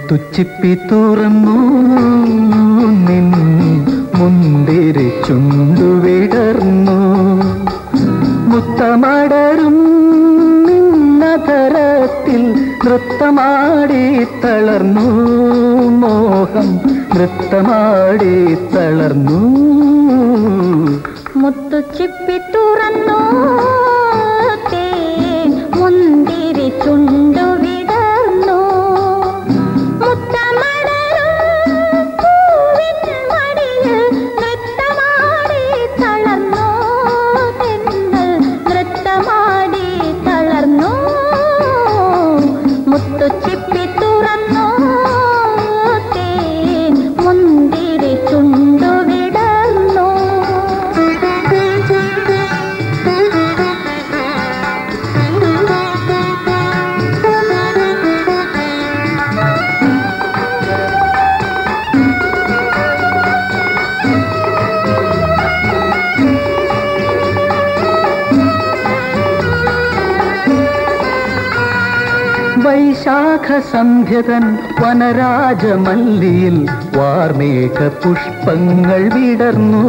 മുത്തുച്ചിപ്പി തുറന്നു നിൻ മുന്തിരി ചുണ്ടു വിടർന്നു മുത്തമടരും നിന്നതരത്തിൽ നൃത്തമാടി തളർന്നു മോഹം നൃത്തമാടി തളർന്നു മുത്തു ചിപ്പി തുറന്നു തേൻ മുന്തിരി ചുണ്ടു വിടർന്നു മുത്തമടരും പൂവിൻ മടിയിൽ നൃത്തമാടി തളർന്നു തെന്നൽ നൃത്തമാടി തളർന്നു മുത്തു ചിപ്പി തുറന്നു തേൻ മുന്തിരി ചുണ്ടു വിടർന്നു വൈശാഖ സന്ധ്യതൻ വനരാജമല്ലിയിൽ വാർമേഘ പുഷ്പങ്ങൾ വിടർന്നു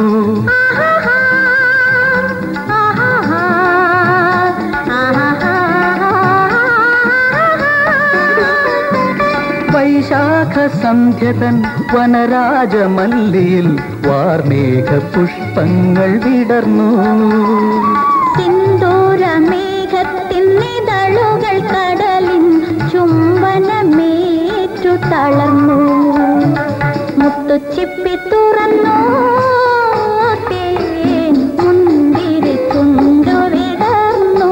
വൈശാഖ സന്ധ്യതൻ വനരാജമല്ലിയിൽ വാർമേഘ പുഷ്പങ്ങൾ വിടർന്നു സിന്ദൂരമേഘത്തിൻ നിതളുകൾ കടലിൻ ചുംബനമേറ്റു തളർന്നു മുത്തുച്ചിപ്പി തുറന്നു തേൻ മുന്തിരി ചുണ്ടു വിടർന്നു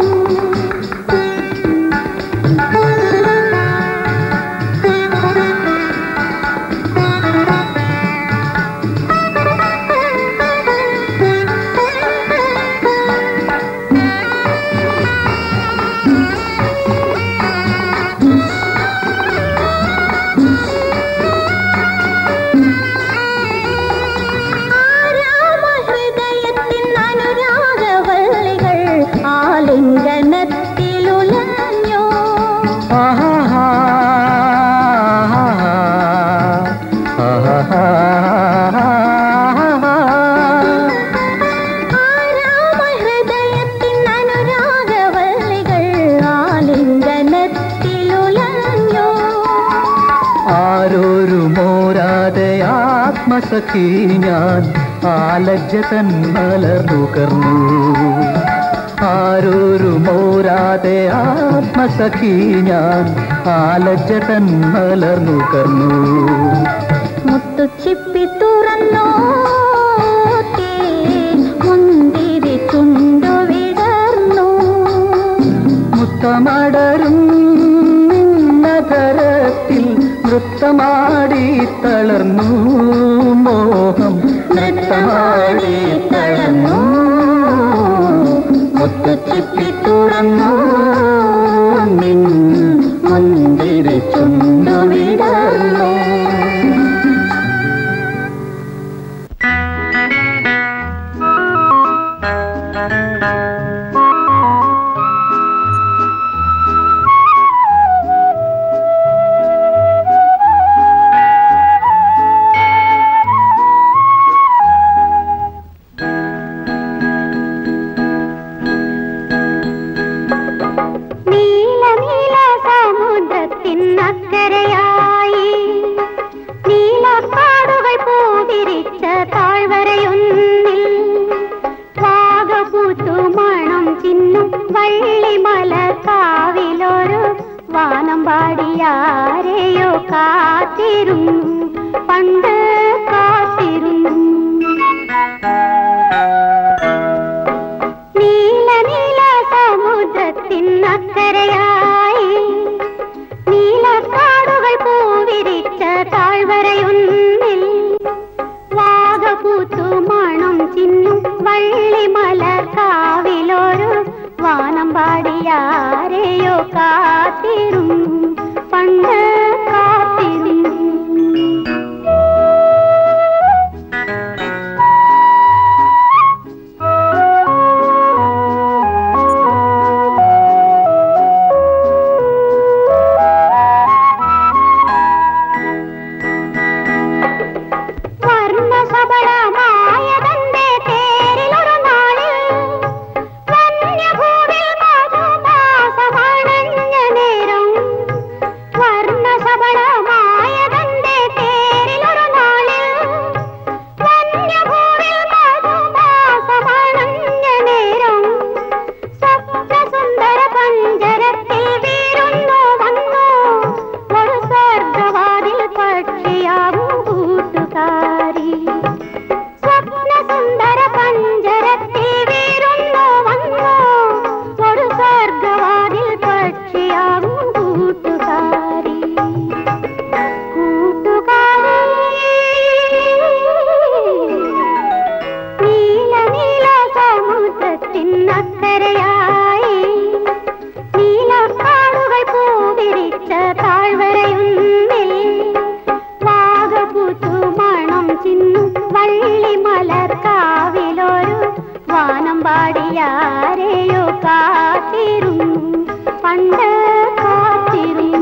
ആരാമഹൃദയത്തിൻ അനുരാഗവള്ളികൾ ആലിംഗനത്തിലുലഞ്ഞു ആഹാഹാ, ആഹാഹാ. ആരാമഹൃദയത്തിൻ അനുരാഗവള്ളികൾ ആലിംഗനത്തിലുലഞ്ഞു ആരോരു മോരാതെ ആത്മസഖി ഞാൻ ആലജ്ജ തന്മലർന്നുകർന്നു ആരോരു മോരാതെ ആത്മസഖി ഞാൻ ആലജ്ജ തന്മലർന്നുകർന്നു മുത്തുച്ചിപ്പി തുറന്നു തേൻ മുന്തിരി ചുണ്ടു വിടർന്നു മുത്തമടരും നിന്നതരത്തിൽ നൃത്തമാടി തളർന്നു മോഹം നൃത്തമാടി തളർന്നു മുത്തുച്ചിപ്പി തുറന്നു നിൻ മുന്തിരി ചുണ്ടു വിടർന്നു നീല നീല സമുദ്രത്തിനക്കരയായി നീലക്കാടുകൾ പൂവിരിച്ച താഴ്വരയൊന്നിൽ വാഗപൂത്തു മണം ചിന്നും വള്ളിമല കാവിലൊരു വാനം പാടിയാരെയോ കാത്തിരുന്നു പണ്ട് കാത്തിരുന്നു നീല നീല സമുദ്രത്തിനക്കരയായി നീലക്കാടുകൾ പൂവിരിച്ച താഴ്വരയൊന്നിൽ വാഗപൂത്തു മണം ചിന്നും വള്ളിമലർ കാവിലൊരു വാനം പാടിയാരെയോ കാത്തിരുന്നു പണ്ട് കാത്തിരുന്നു പാടിയാരെയോ കാത്തിരുന്നു പണ്ട് കാത്തിരുന്നു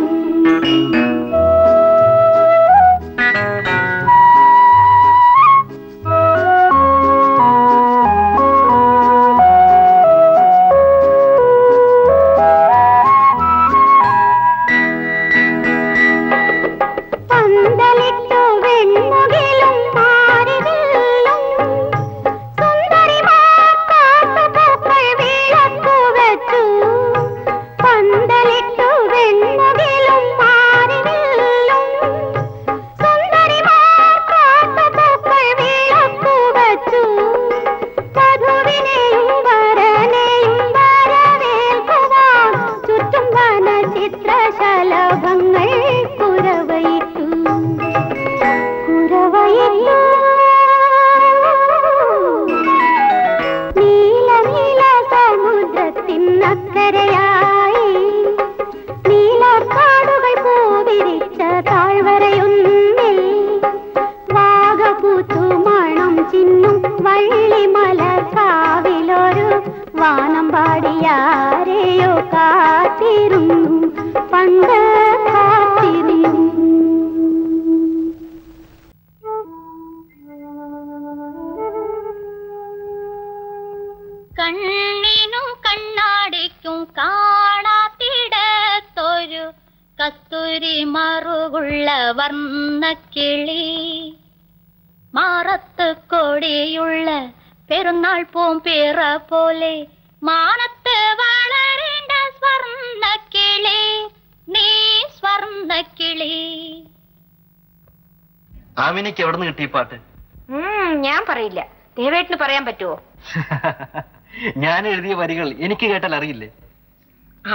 പന്തലിട്ടു വെൺമുകിലും മാറിവില്ലും സുന്ദരിമാർ കാട്ടുപൂക്കൾ വിളക്കു വെച്ചു പന്തലിട്ടു വെൺമുകിലും മാറിവില്ലും സുന്ദരിമാർ കാട്ടുപൂക്കൾ വിളക്കു വെച്ചു വധുവിനെയും വരനെയും വരവേൽക്കുവാൻ ചുറ്റും വന ചിത്രശലഭങ്ങൾ കുരവയിട്ടു കുരവയിട്ടു നീല നീല സമുദ്രത്തിനക്കരയായി നീലക്കാടുകൾ പൂവിരിച്ച താഴ്വരയൊന്നിൽ വാഗപൂത്തു മണം ചിന്നും വള്ളിമല കാവിലൊരു വാനം പാടിയാരെയോ കാത്തിരുന്നു പണ്ട് കാത്തിരുന്നു കണ്ണിനും കണ്ണാടിക്കും കാണാത്തിടത്തൊരു കസ്തൂരി മറുകുള്ള വർണ്ണക്കിളി മാറത്ത് കൊടിയുള്ള പെരുന്നാൾ പൂമ്പിറ പോലെ മാനത്ത് വളരേണ്ട സ്വർണ്ണക്കിളി നീ സ്വർണ്ണക്കിളി ആമിനയ്ക്ക് എവിടെ നിന്ന് കിട്ടി ഈ പാട്ട് ഞാൻ പറയില്ല ദേവേട്ടിന് പറയാൻ പറ്റുമോ ഞാൻ എഴുതിയ വരികൾ എനിക്ക് കേട്ടാൽ അറിയില്ലേ ആ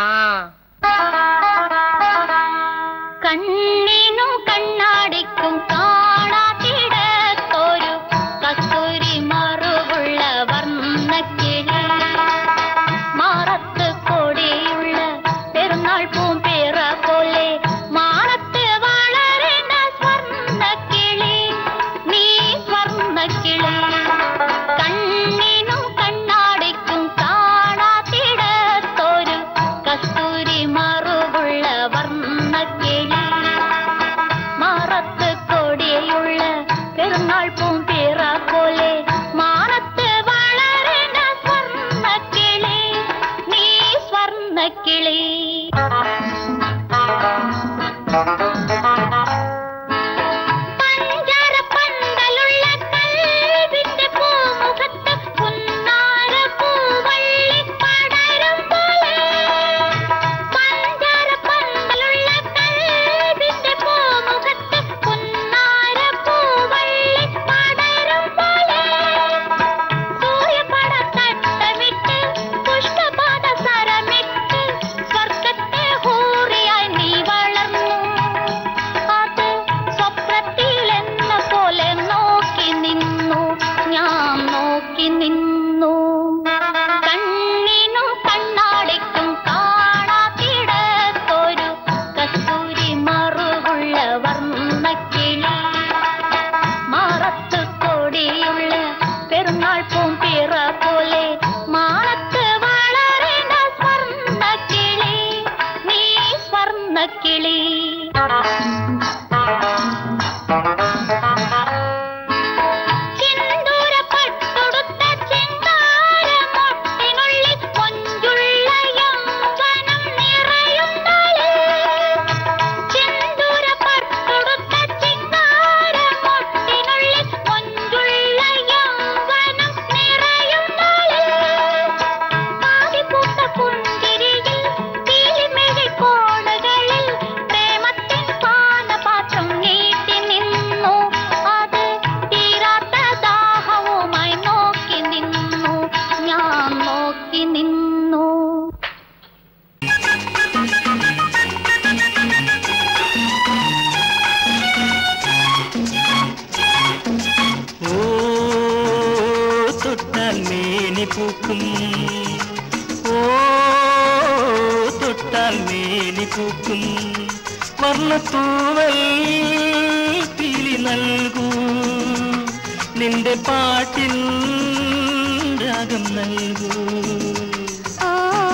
കണ്ണിനും കണ്ണാടിക്കും കാണാത്തിടത്തൊരു കസ്തൂരി മറുകുള്ള വർണ്ണക്കിളി മാറത്ത് കൊടിയുള്ള പെരുന്നാൾ പൂമ്പേറ പോലെ മാനത്ത് വളരേണ്ട സ്വർണ്ണക്കിളി നീ സ്വർണ്ണക്കിളി കണ്ണിനും കണ്ണാടിക്കും കാണാത്തിടത്തൊരു കസ്തൂരി മറുകുള്ള വർണ്ണക്കിളി മാറത്ത് കൊടിയുള്ള പെരുന്നാൾ പൂമ്പിറ പോലെ മാനത്ത് വളരേണ്ട സ്വർണ്ണക്കിളി നീ സ്വർണ്ണക്കിളി പഞ്ചാര പന്തലുള്ള കൽവിന്റെ പൂമുഖത്ത് പുന്നാര പൂവള്ളി പടരും പോലെ പഞ്ചാര പന്തലുള്ള കൽവിന്റെ പൂമുഖത്ത് പുന്നാര പൂവള്ളി പടരും പോലെ സൂര്യപടത്തട്ടമിട്ട് പുഷ്പപാദ സരമിട്ട് സ്വർഗത്തെ ഹൂറിയായി നീ വളർന്നു അത് സ്വപ്നത്തിലെന്ന പോലെ നോക്കി നിന്നു ഞാൻ നോക്കി നിന്നു കണ്ണിനും കണ്ണാടിക്കും കാണാത്തിടത്തൊരു കസ്തൂരി മറുകുള്ള വർണ്ണക്കിളി മാറത്ത് കൊടിയുള്ള പെരുന്നാൾ പൂമ്പിറ പോലെ മാനത്ത് വളരേണ്ട സ്വർണ്ണക്കിളി നീ സ്വർണ്ണക്കിളി സിന്ദൂര പട്ടുടുത്ത ചെങ്കാരമൊട്ടിനുള്ളിൽ കൊഞ്ചുള്ള യൗവനം നിറയുന്നാളേ. സിന്ദൂര പട്ടുടുത്ത ചെങ്കാരമൊട്ടിനുള്ളിൽ കൊഞ്ചുള്ള യൗവനം നിറയുന്നാളേ. കാതിപൂത്ത പുഞ്ചിരിയിൽ പീലിമിഴി കോണുകളിൽ പ്രേമത്തിൻ പാനപാത്രം നീട്ടി നിന്നു അത് തീരാത്ത ദാഹവുമായി നോക്കി നിന്നു ഞാൻ നോക്കി നിന്നു ഓ തൊട്ടാൽ മേനി പൂക്കും ഓ തൊട്ടാൽ മേനി പൂക്കും വർണ്ണത്തൂവൽ പീലി നൽകൂ നിന്റെ പാട്ടിൽ രാഗം നൽകൂ ഓ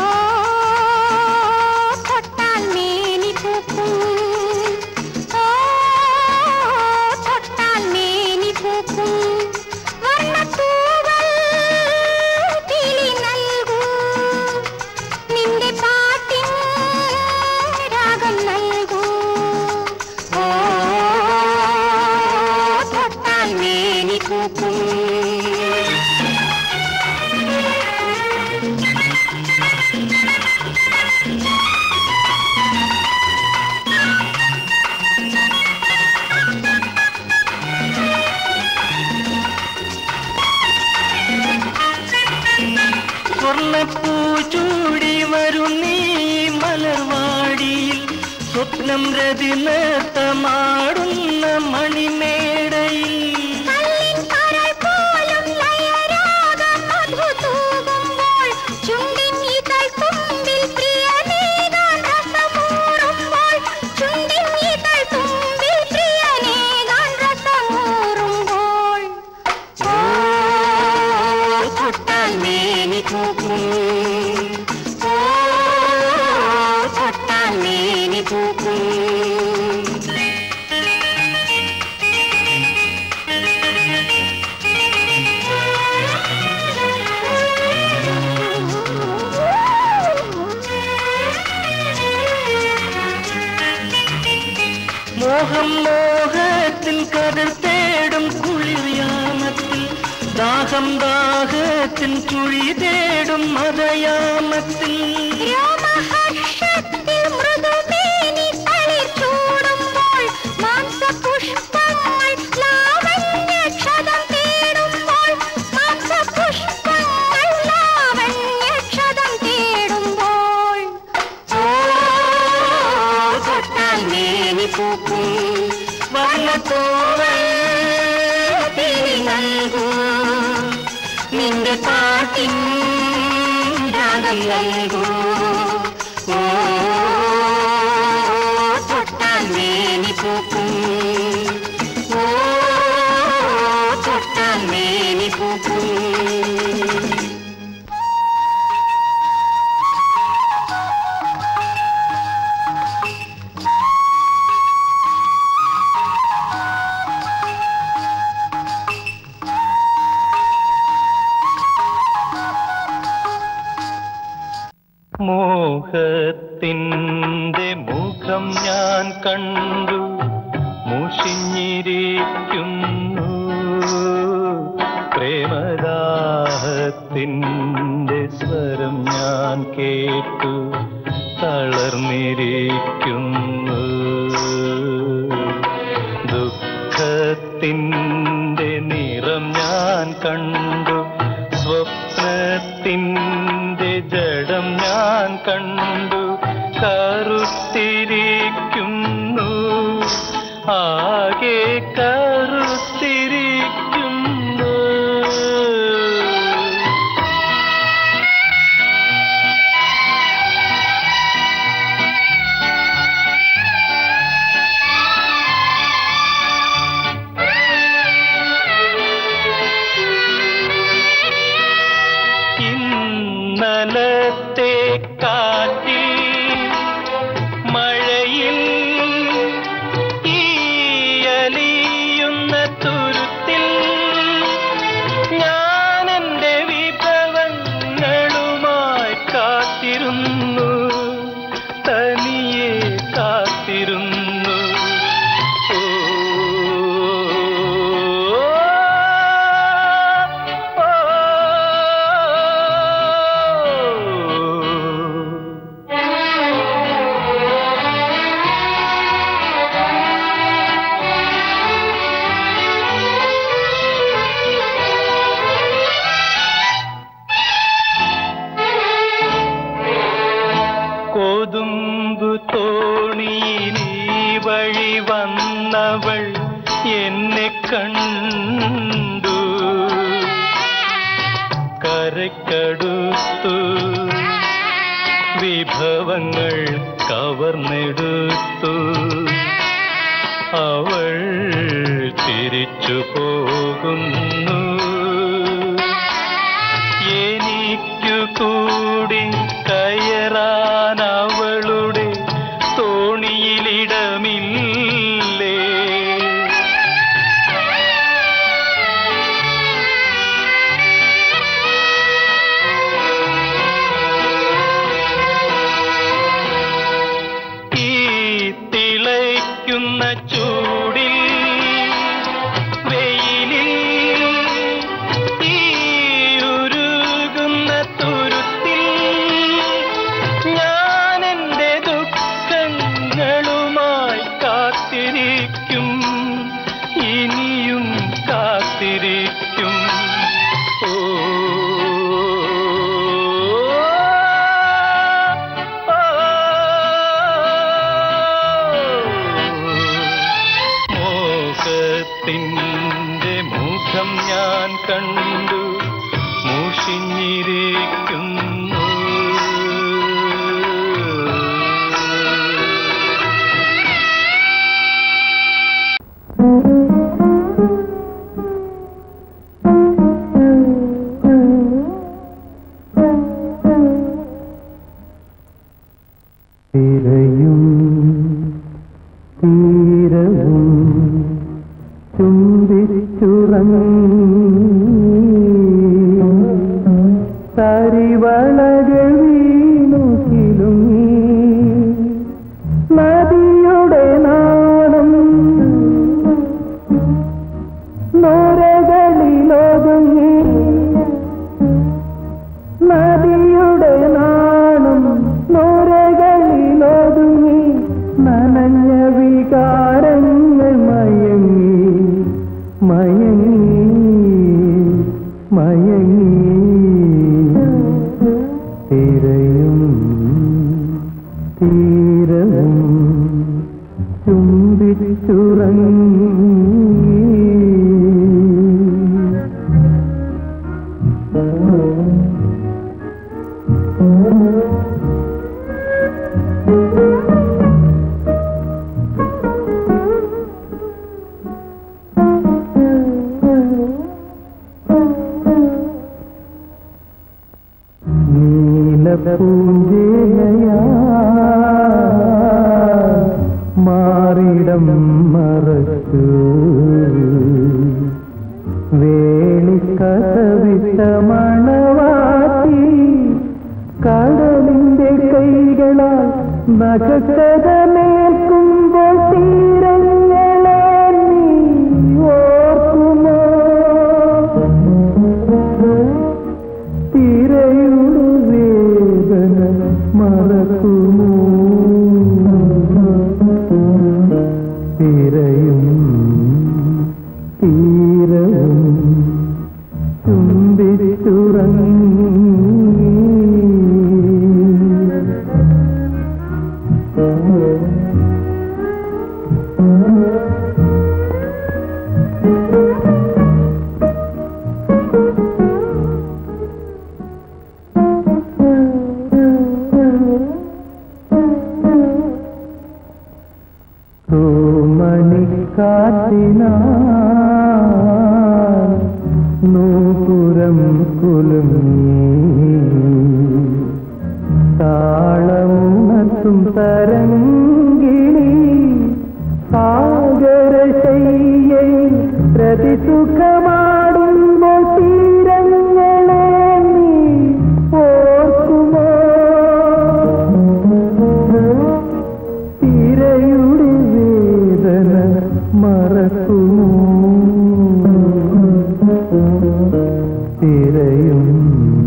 തൊട്ടാൽ മേനി പൂക്കും ഓ തൊട്ടാൽ മേനി പൂക്കും വർണ്ണപ്പൂവൽ കിളി നൽകൂ നിന്റെ പാട്ടിൻ രാഗം നൽകൂ ഓ തൊട്ടാൽ മേനി പൂക്കും സ്വർണ്ണപ്പൂ ചൂടി വരും നീ മലർവാടിയിൽ സ്വപ്നം രതി നൃത്തമാടുന്ന മണിമേടയിൽ കല്ലിൻ കരൾ പോലും ലയരാഗം മധു തൂകുമ്പോൾ ചുണ്ടിൻ ഇതൾ തുമ്പിൽ പ്രിയനേകാൻ രസമൂറുമ്പോൾ ചുണ്ടിൻ ഇതൾ തുമ്പിൽ പ്രിയനേകാൻ രസമൂറുമ്പോൾ ഓ തൊട്ടാൽ മേനി പൂക്കും ഓ തൊട്ടാൽ മേനി പൂക്കും മോഹം മോഹത്തിൽ കതിർ തേടും കുളിർയാമത്തിൽ ദാഹം ദാഹത്തിൽ ചുഴി തേടും മതയാമത്തിൽ രോമഹർഷത്തിൽ മൃദുമേനി തളിർച്ചൂടുമ്പോൾ മാംസപുഷ്പങ്ങൾ ലാവണ്യക്ഷതം തേടുമ്പോൾ മാംസപുഷ്പങ്ങൾ ലാവണ്യക്ഷതം തേടുമ്പോൾ ഓ തൊട്ടാൽ മേനി പൂക്കും വർണ്ണത്തോവൽ തിരി നൽകൂ നിന്റെ പാട്ടിൻ രാഗം നൽകൂ ഓ തൊട്ടാൽ മേനി പൂക്കും ഓ തൊട്ടാൽ മേനി പൂക്കും മോഹത്തിൻ്റെ മുഖം ഞാൻ കണ്ടു മുഷിഞ്ഞിരിക്കുന്നു പ്രേമദാഹത്തിൻ്റെ സ്വരം ഞാൻ കേട്ടു തളർന്നിരിക്കുന്നു ദുഃഖത്തിൻ്റെ നിറം ഞാൻ കണ്ടു സ്വപ്നത്തിൻ്റെ ജഡം ഞാൻ കണ്ടു കറുത്തിരിക്കുന്നു ആകെ കറുത്തിരിക്കുന്നു ഇന്നലത്തെ കാറ്റിൽ മഴയിൽ ഈയലിയുന്ന തുരുത്തിൽ ഞാൻ എൻ്റെ വിഭവങ്ങളുമായി കാത്തിരുന്നു തനിയെ കാത്തിരുന്നു ഓ, ഓ, ഓ. കൊതുമ്പു തോണിയിൽ ഈ വഴി വന്നവൾ എന്നെ കണ്ടു കരക്കടുത്തു വിഭവങ്ങൾ കവർന്നെടുത്തു അവൾ തിരിച്ചു പോകുന്നു കൂടി കയറാൻ അവളുടെ തോണിയിലിടമില്ലേ ഈ തിളയ്ക്കുന്ന ചൂടിൽ വെയിലിൽ ഈ ഉരുകുന്ന തുരുത്തിൽ ഞാൻ എൻ്റെ ദുഃഖങ്ങളുമായി കാത്തിരിക്കും ഇനിയും കാത്തിരിക്കും ഓ മോഹത്തിൻ്റെ മുഖം ഞാൻ കണ്ടു മുഷിഞ്ഞിരിക്കുന്നു തിരയും തീരവും ചുംബിച്ചുറങ്ങി തരിവളകൾ വീണുകിലും നദിയുടെ നാണം നോരകളിലൊതുങ്ങി നദിയുടെ നാണം നോരകളിലൊതുങ്ങി നനഞ്ഞ വികാരങ്ങൾ മയങ്ങി മയങ്ങി മയങ്ങി തിരയും തീരവും ചുംബിച്ചുറങ്ങി നീലപ്പൂഞ്ചേലയാ മാറിടം മറച്ചു വേളിക്കഥവിട്ട മണവാട്ടി കടലിന്റെ കൈകളാൽ നഖക്കഥമേൽക്കുമ്പോൾ തീരങ്ങളെ നീ ഓർക്കുമോ തിരയുടെ വേദന മറക്കുമോ തിരയും തീരവും ചുംബിച്ചുറങ്ങി തൂമണിക്കാറ്റിനാ നൂപുരം കുലുങ്ങി താളമുണർത്തും തരങ്കിളി സാഗരശയ്യയിൽ പ്രതിസുഖമാടുമ്പോൾ തീരങ്ങളെ നീ ഓർക്കുമോ തിരയുടെ വേദന മറക്കുമോ തിരയും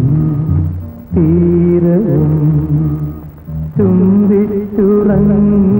തീരവും ചുംബിച്ചുറങ്ങി